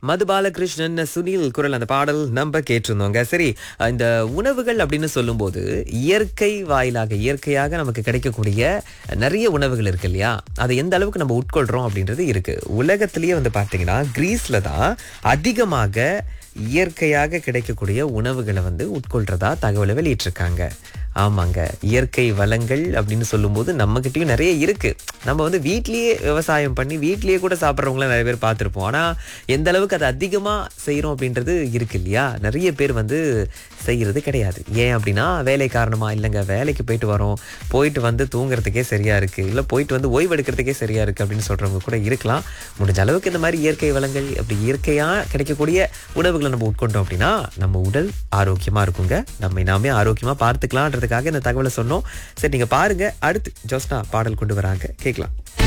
மது பாலகிருஷ்ணன் சுனில் குரல் அந்த பாடல் நம்ம கேட்டிருந்தோங்க சரி இந்த உணவுகள் அப்படின்னு சொல்லும்போது இயற்கை வாயிலாக இயற்கையாக நமக்கு கிடைக்கக்கூடிய நிறைய உணவுகள் இருக்கு இல்லையா அதை எந்த அளவுக்கு நம்ம உட்கொள்றோம் அப்படின்றது இருக்கு உலகத்திலேயே வந்து பார்த்தீங்கன்னா கிரீஸ்ல தான் அதிகமாக இயற்கையாக கிடைக்கக்கூடிய உணவுகளை வந்து உட்கொள்றதா தகவலை வெளியிட்டிருக்காங்க ஆமாங்க இயற்கை வளங்கள் அப்படின்னு சொல்லும்போது நம்மகிட்டயும் நிறைய இருக்கு நம்ம வந்து வீட்லயே விவசாயம் பண்ணி வீட்லயே கூட சாப்பிட்றவங்கள நிறைய பேர் பார்த்துருப்போம் ஆனா எந்த அளவுக்கு அதை அதிகமா செய்றோம் அப்படின்றது இருக்கு இல்லையா நிறைய பேர் வந்து செய்யறது கிடையாது ஏன் அப்படின்னா வேலை காரணமா இல்லைங்க வேலைக்கு போயிட்டு வரோம் போயிட்டு வந்து தூங்குறதுக்கே சரியா இருக்கு இல்ல போயிட்டு வந்து ஓய்வு எடுக்கிறதுக்கே சரியா இருக்கு அப்படின்னு சொல்றவங்க கூட இருக்கலாம் முடிஞ்ச அளவுக்கு இந்த மாதிரி இயற்கை வளங்கள் அப்படி இயற்கையா கிடைக்கக்கூடிய உணவுகளை நம்ம உட்கொண்டோம் அப்படின்னா நம்ம உடல் ஆரோக்கியமா இருக்குங்க நம்மை நாமே ஆரோக்கியமா பார்த்துக்கலான்றதுக்காக இந்த தகவலை சொன்னோம் சரி நீங்க பாருங்க அடுத்து ஜோஸ்னா பாடல் கொண்டு வராங்க கேட்கலாம்